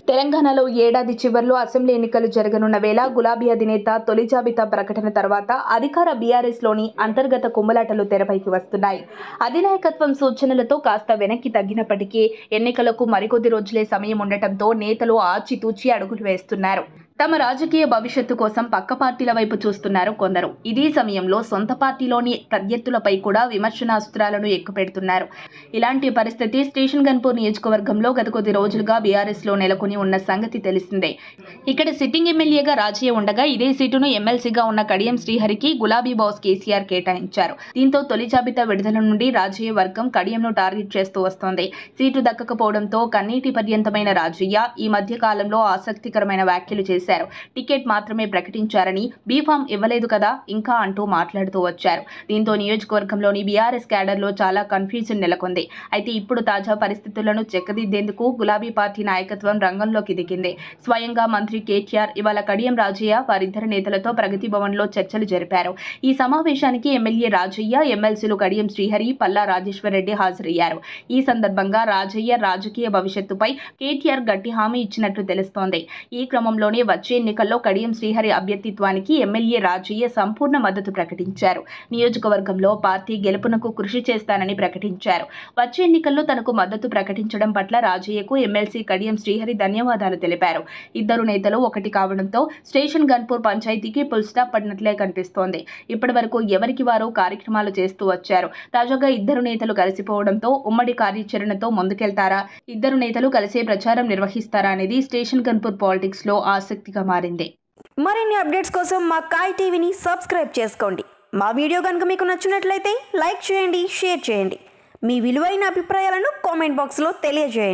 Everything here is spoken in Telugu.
తెలంగాణలో ఏడాది చివర్లో అసెంబ్లీ ఎన్నికలు జరగనున్న వేళ గులాబీ అధినేత తొలి జాబితా ప్రకటన తర్వాత అధికార బీఆర్ఎస్లోని అంతర్గత కుమ్మలాటలు తెరపైకి వస్తున్నాయి అధినాయకత్వం సూచనలతో కాస్త వెనక్కి తగ్గినప్పటికీ ఎన్నికలకు మరికొద్ది రోజులే సమయం ఉండటంతో నేతలు ఆచితూచి అడుగులు వేస్తున్నారు తమ రాజకీయ భవిష్యత్తు కోసం పక్క పార్టీల వైపు చూస్తున్నారు కొందరు ఇదే సమయంలో సొంత పార్టీలోని ప్రత్యర్థులపై కూడా విమర్శనాస్త్రాలను ఎక్కుపెడుతున్నారు ఇలాంటి పరిస్థితి స్టేషన్ గన్పూర్ నియోజకవర్గంలో గత కొద్ది రోజులుగా బీఆర్ఎస్ లో నెలకొని ఉన్న సంగతి తెలిసిందే ఇక్కడ సిట్టింగ్ ఎమ్మెల్యేగా రాజయ్య ఉండగా ఇదే సీటును ఎమ్మెల్సీగా ఉన్న కడియం శ్రీహరికి గులాబీ బాస్ కేసీఆర్ కేటాయించారు దీంతో తొలి జాబితా విడుదల నుండి రాజయ్య వర్గం కడియంను టార్గెట్ చేస్తూ వస్తోంది సీటు దక్కకపోవడంతో కన్నీటి పర్యంతమైన రాజయ్య ఈ మధ్య కాలంలో ఆసక్తికరమైన వ్యాఖ్యలు చేశారు టికెట్ మాత్రమే ప్రకటించారని బీఫామ్ ఇవ్వలేదు కదా ఇంకా అంటూ మాట్లాడుతూ వచ్చారు దీంతో నియోజకవర్గంలోని బీఆర్ఎస్ క్యాడర్లో చాలా కన్ఫ్యూజన్ నెలకొంది అయితే ఇప్పుడు తాజా పరిస్థితులను చెక్కదిద్దేందుకు గులాబీ పార్టీ నాయకత్వం రంగంలోకి దిగింది స్వయంగా మంత్రి కేటీఆర్ ఇవాళ కడియం రాజయ్య వారిద్దరు నేతలతో ప్రగతి భవన్లో చర్చలు జరిపారు ఈ సమావేశానికి ఎమ్మెల్యే రాజయ్య ఎమ్మెల్సీలు కడియం శ్రీహరి పల్లా రాజేశ్వరరెడ్డి హాజరయ్యారు ఈ సందర్భంగా రాజయ్య రాజకీయ భవిష్యత్తుపై కేటీఆర్ గట్టి హామీ ఇచ్చినట్లు తెలుస్తోంది ఈ క్రమంలోనే వచ్చే ఎన్నికల్లో కడియం శ్రీహరి అభ్యర్థిత్వానికి ఎమ్మెల్యే రాజయ్య సంపూర్ణ మద్దతు ప్రకటించారు నియోజకవర్గంలో పార్టీ గెలుపునకు కృషి చేస్తానని ప్రకటించారు వచ్చే ఎన్నికల్లో తనకు మద్దతు ప్రకటించడం పట్ల రాజయ్యకు ఎమ్మెల్సీ కడియం శ్రీహరి ధన్యవాదాలు తెలిపారు ఇద్దరు నేతలు ఒకటి కావడంతో స్టేషన్ గన్పూర్ పంచాయతీకి ఫుల్ స్టాప్ పడినట్లే కనిపిస్తోంది ఇప్పటి వరకు ఎవరికి వారు కార్యక్రమాలు చేస్తూ వచ్చారు తాజాగా ఇద్దరు నేతలు కలిసిపోవడంతో ఉమ్మడి కార్యాచరణతో ముందుకెళ్తారా ఇద్దరు నేతలు కలిసే ప్రచారం నిర్వహిస్తారా అనేది స్టేషన్ గన్పూర్ పాలిటిక్స్ లో ఆసక్తిగా మారింది మరిన్ని అప్డేట్స్ కోసం మా కాయ్ టీవీని సబ్స్క్రైబ్ చేసుకోండి మా వీడియో కనుక మీకు నచ్చినట్లయితే లైక్ చేయండి షేర్ చేయండి మీ విలువైన అభిప్రాయాలను కామెంట్ బాక్స్లో తెలియజేయండి